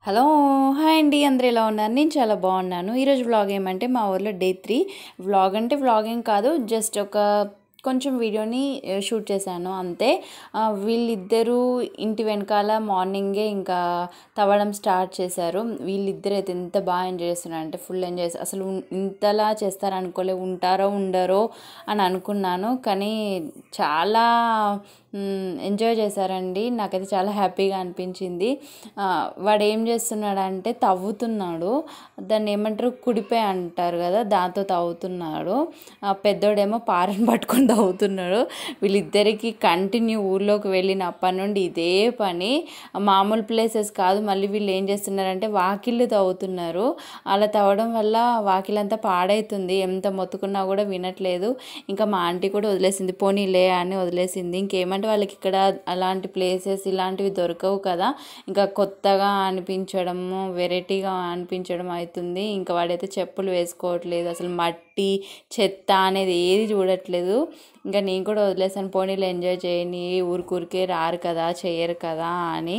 Hello hi అండి అందరూ ఎలా ఉన్నారు నేను చాలా బాగున్నాను ఈరోజు వ్లాగ్ ఏమంటే మా ఊర్లో డే త్రీ వ్లాగ్ అంటే వ్లాగింగ్ కాదు జస్ట్ ఒక కొంచెం వీడియోని ఆ, షూట్ చేశాను అంతే ఆ, వీళ్ళిద్దరూ ఇంటి వెనకాల మార్నింగే ఇంకా తవ్వడం స్టార్ట్ చేశారు వీళ్ళిద్దరు అయితే ఎంత బాగా ఎంజాయ్ చేస్తున్నారు అంటే ఫుల్ ఎంజాయ్ చేస్తారు అసలు ఉన్- ఇంతలా చేస్తారు అనుకోలే ఉంటారో ఉండరో అని అనుకున్నాను కానీ చాలా ఎంజాయ్ చేశారండి నాకైతే చాలా హ్యాపీగా అనిపించింది ఆ, వాడు ఏం చేస్తున్నాడంటే తవ్వుతున్నాడు దాన్ని ఏమంటారు కుడిపే అంటారు కదా దాంతో తవ్వుతున్నాడు ఆ, పెద్దోడేమో పారని పట్టుకొని తవ్వుతున్నాడు వీళ్ళిద్దరికి కంటిన్యూ ఊర్లోకి వెళ్ళినప్పటి నుండి ఇదే పని మామూలు ప్లేసెస్ కాదు మళ్ళీ వీళ్ళు ఏం చేస్తున్నారంటే వాకిళ్ళు తవ్వుతున్నారు అలా తవ్వడం వల్ల వాకిలంతా పాడైతుంది ఎంత మొత్తుకున్నా కూడా వినట్లేదు ఇంకా మా ఆంటీ కూడా వదిలేసింది పోనీలే అని వదిలేసింది ఇంకేమంటే వాళ్ళకి ఇక్కడ అలాంటి ప్లేసెస్ ఇలాంటివి దొరకవు కదా ఇంకా కొత్తగా అనిపించడము వెరైటీగా అనిపించడం అవుతుంది ఇంకా వాడైతే చెప్పులు వేసుకోవట్లేదు అసలు మట్టి చెత్త అనేది ఏది చూడట్లేదు ఇంకా నేను కూడా వదిలేసాను పోనీలు ఎంజాయ్ చేయని ఊరికూరికే రారు కదా చేయరు కదా అని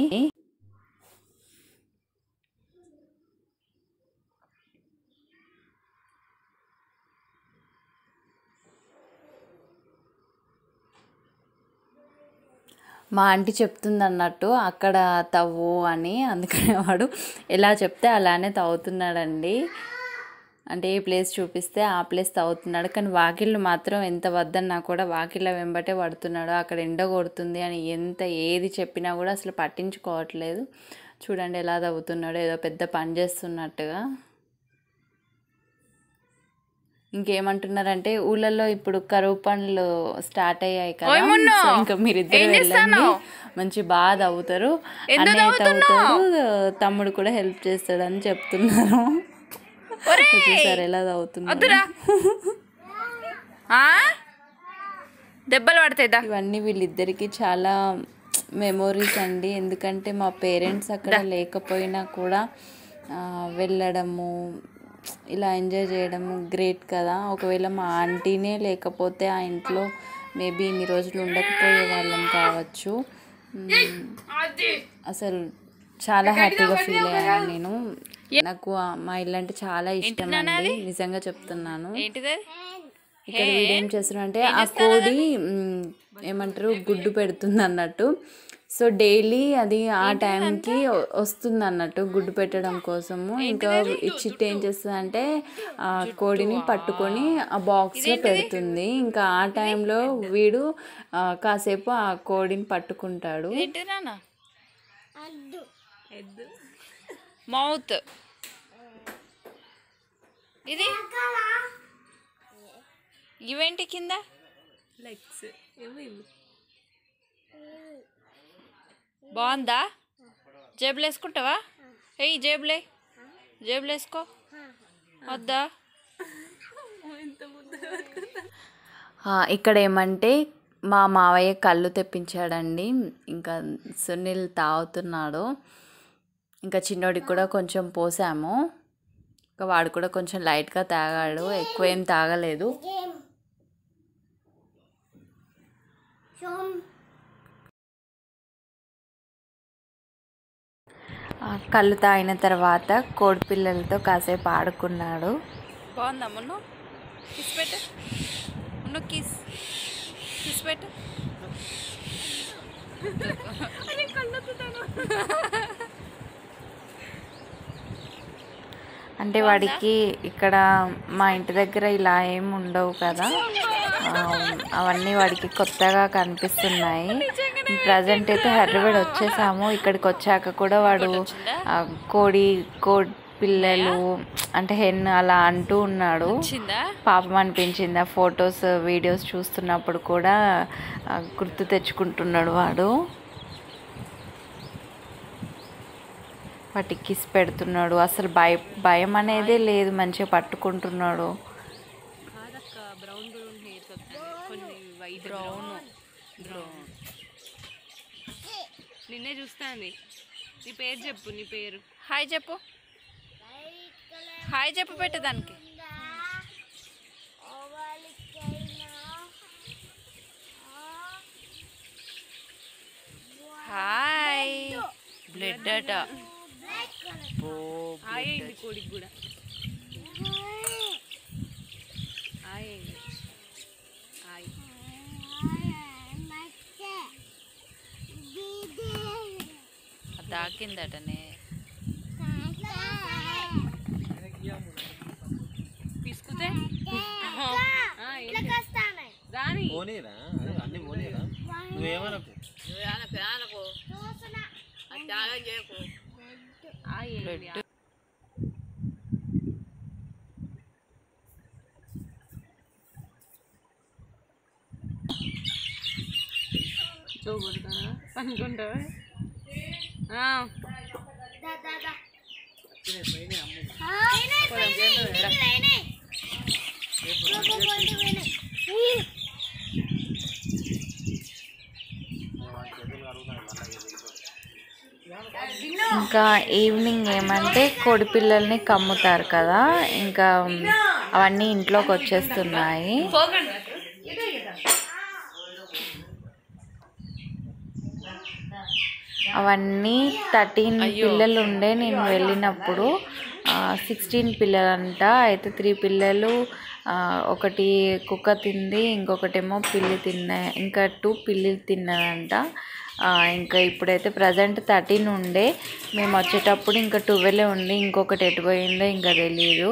మా ఆంటీ చెప్తుంది అన్నట్టు అక్కడ తవ్వు అని అందుకని వాడు ఎలా చెప్తే అలానే తవ్వుతున్నాడండి అంటే ఏ ప్లేస్ చూపిస్తే ఆ ప్లేస్ తవ్వుతున్నాడు కానీ వాకిళ్ళు మాత్రం ఎంత వద్దన్నా కూడా వాకిళ్ళ వెంబటే పడుతున్నాడు అక్కడ ఎండ కొడుతుంది అని ఎంత ఏది చెప్పినా కూడా అసలు పట్టించుకోవట్లేదు చూడండి ఎలా తవ్వుతున్నాడు ఏదో పెద్ద పని చేస్తున్నట్టుగా ఇంకేమంటున్నారంటే ఊళ్ళల్లో ఇప్పుడు కరువు పనులు స్టార్ట్ అయ్యాయి కదా సో ఇంకా మీరిద్దరు వెళ్ళండి మంచి బాగా తవ్వుతారు అన్నయ్య తవ్వుతాడు తమ్ముడు కూడా హెల్ప్ చేస్తాడని చెప్తున్నారు చూసారు ఎలా తవ్వుతున్నారు ఆ? దెబ్బలు పడతాయి దా ఇవన్నీ వీళ్ళిద్దరికి చాలా మెమోరీస్ అండి ఎందుకంటే మా పేరెంట్స్ అక్కడ లేకపోయినా కూడా ఆ, వెళ్ళడము ఇలా ఎంజాయ్ చేయడము గ్రేట్ కదా ఒకవేళ మా ఆంటీనే లేకపోతే ఆ ఇంట్లో మేబీ ఇన్ని రోజులు ఉండకపోయే వాళ్ళం కావచ్చు మ్, అసలు చాలా హ్యాపీగా ఫీల్ అయ్యాను నేను నాకు ఆ- మా ఇల్లు అంటే చాలా ఇష్టం అండి నిజంగా చెప్తున్నాను ఏంటిది అది? ఇక్కడ వీడు ఏం చేస్తున్నాడంటే ఆ కోడి మ్, ఏమంటారు గుడ్డు పెడుతుంది అన్నట్టు సో డైలీ అది ఆ టైంకి వస్తుంది అన్నట్టు గుడ్డు పెట్టడం కోసము ఇంకా ఈ చిట్టు ఏం చేస్తుంది ఆ కోడిని పట్టుకొని ఆ బాక్స్లో పెడుతుంది ఇంకా ఆ టైంలో వీడు ఆ, కాసేపు ఆ కోడిని పట్టుకుంటాడు ఏంటిది నాన్న మౌత్ ఇది ఇవేంటి కింద బాగుందా జేబులు వేసుకుంటావా ఏయ్ జేబులే జేబులు వేసుకో వద్దా ఆ, ఇక్కడ ఏమంటే మా మావయ్య కళ్ళు తెప్పించాడండి ఇంకా సునీల్ తాగుతున్నాడు ఇంకా చిన్నోడికి కూడా కొంచెం పోసాము ఇంకా వాడు కూడా కొంచెం లైట్గా తాగాడు ఎక్కువ ఏం తాగలేదు ఆ, కళ్ళు తాగిన తర్వాత కోడి పిల్లలతో కాసేపు ఆడుకున్నాడు బాగుందా మున్ను కిస్ పెట్టు మున్ను కిస్ కిస్ పెట్టు అంటే వాడికి ఇక్కడ మా ఇంటి దగ్గర ఇలా ఏం ఉండవు కదా ఆ, అవన్నీ వాడికి కొత్తగా కనిపిస్తున్నాయి ప్రజెంట్ అయితే హైదరాబాద్ వచ్చేసాము ఇక్కడికి వచ్చాక కూడా వాడు ఆ, కోడి కోడి పిల్లలు అంటే హెన్ అలా అంటూ ఉన్నాడు వచ్చిందా పాపం అనిపించింది ఆ ఫొటోస్ వీడియోస్ చూస్తున్నప్పుడు కూడా ఆ, గుర్తు తెచ్చుకుంటున్నాడు వాడు వాటికి కిస్ పెడుతున్నాడు అసలు భయ భయం అనేదే లేదు మంచిగా పట్టుకుంటున్నాడు బ్రౌన్ నిన్నే చూస్తాంది నీ పేరు చెప్పు నీ పేరు హాయ్ చెప్పు హాయ్ చెప్పు పెట్టు దానికి హాయ్ బ్లడ్ అట ఆయింది కోడికి కూడా ఆయింది ఆయి దాకిందటనే పిసుకుతే ఆ, ఏంటి? రాని పోనీరా అదే అన్ని పోనీరా నువ్వేమనకు ఆయింది చూపెడతానా అనుకుంటావా ఆ, ఇంకా ఈవినింగ్ ఏమంటే కోడి పిల్లల్ని కమ్ముతారు కదా ఇంకా అవన్నీ ఇంట్లోకి వచ్చేస్తున్నాయి అవన్నీ థర్టీన్ పిల్లలు ఉండే నేను వెళ్ళినప్పుడు సిక్స్టీన్ పిల్లలంట అయితే త్రీ పిల్లలు ఆ, ఒకటి కుక్క తింది ఇంకొకటేమో పిల్లి తిన్నా ఇంకా టూ పిల్లి తిన్నదంట ఆ, ఇంకా ఇప్పుడైతే ప్రజెంట్ థర్టీన్ ఉండే మేము వచ్చేటప్పుడు ఇంకా ట్వెల్వ్ ఉండి ఇంకొకటి ఎటు పోయిందో ఇంకా తెలియదు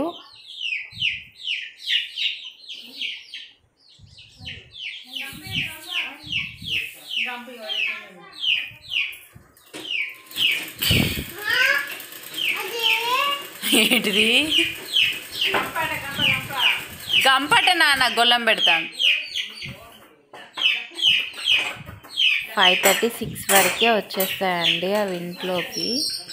ఏంటిది గంపట నాన్న గొల్లం పెడతాను ఫైవ్ థర్టీ సిక్స్ వరకే వచ్చేస్తాయండి అవి ఇంట్లోకి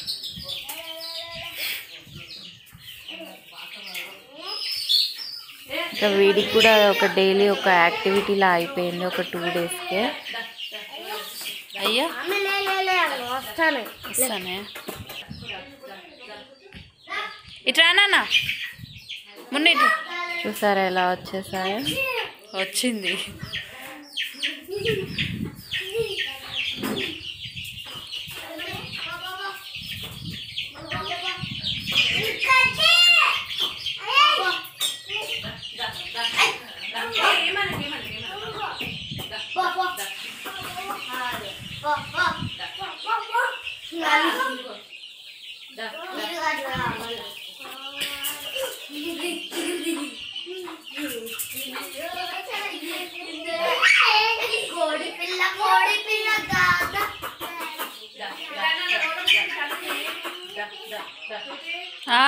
ఇంకా వీడికి కూడా ఒక డైలీ ఒక యాక్టివిటీలా అయిపోయింది ఒక టూ డేస్కే అయ్యా వస్తానే ఇట్రా నాన్న మున్న ఇటు చూసారా ఎలా వచ్చేసాయో వచ్చింది కోడి పిల్ల కోడి పిల్ల దాదా ఆ,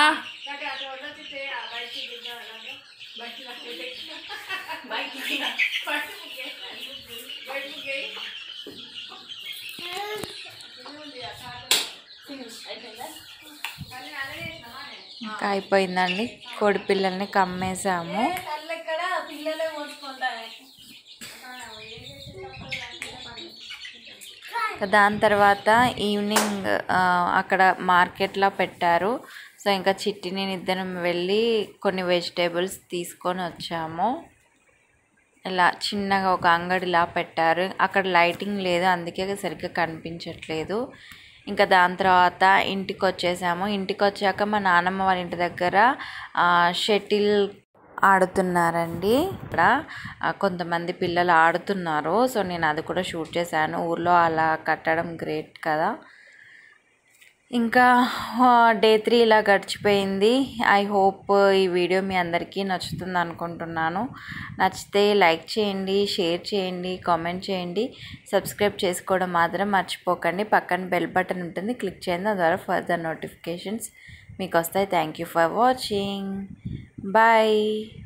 ఇంకా అయిపోయిందండి కోడి పిల్లల్ని కమ్మేసాము ఇంకా దాని తర్వాత ఈవినింగ్ ఆ, అక్కడ మార్కెట్లో పెట్టారు సో ఇంకా చిట్టి నేను ఇద్దరం వెళ్ళి కొన్ని వెజిటేబుల్స్ తీసుకొని వచ్చాము ఇలా చిన్నగా ఒక అంగడిలా పెట్టారు అక్కడ లైటింగ్ లేదు అందుకే సరిగ్గా కనిపించట్లేదు ఇంకా దాని తర్వాత ఇంటికి వచ్చేసాము ఇంటికి వచ్చాక మా నాన్నమ్మ వాళ్ళ ఇంటి దగ్గర షటిల్ ఆడుతున్నారండి ఇక్కడ ఆ, కొంతమంది పిల్లలు ఆడుతున్నారు సో నేను అది కూడా షూట్ చేశాను ఊర్లో అలా కట్టడం గ్రేట్ కదా ఇంకా డే త్రీ ఇలా గడిచిపోయింది ఐ హోప్ ఈ వీడియో మీ అందరికీ నచ్చుతుంది అనుకుంటున్నాను నచ్చితే లైక్ చేయండి షేర్ చేయండి కామెంట్ చేయండి సబ్స్క్రైబ్ చేసుకోవడం మాత్రం మర్చిపోకండి పక్కన బెల్ బటన్ ఉంటుంది క్లిక్ చేయండి దాని ద్వారా ఫర్దర్ నోటిఫికేషన్స్ మీకు వస్తాయి thank you for watching bye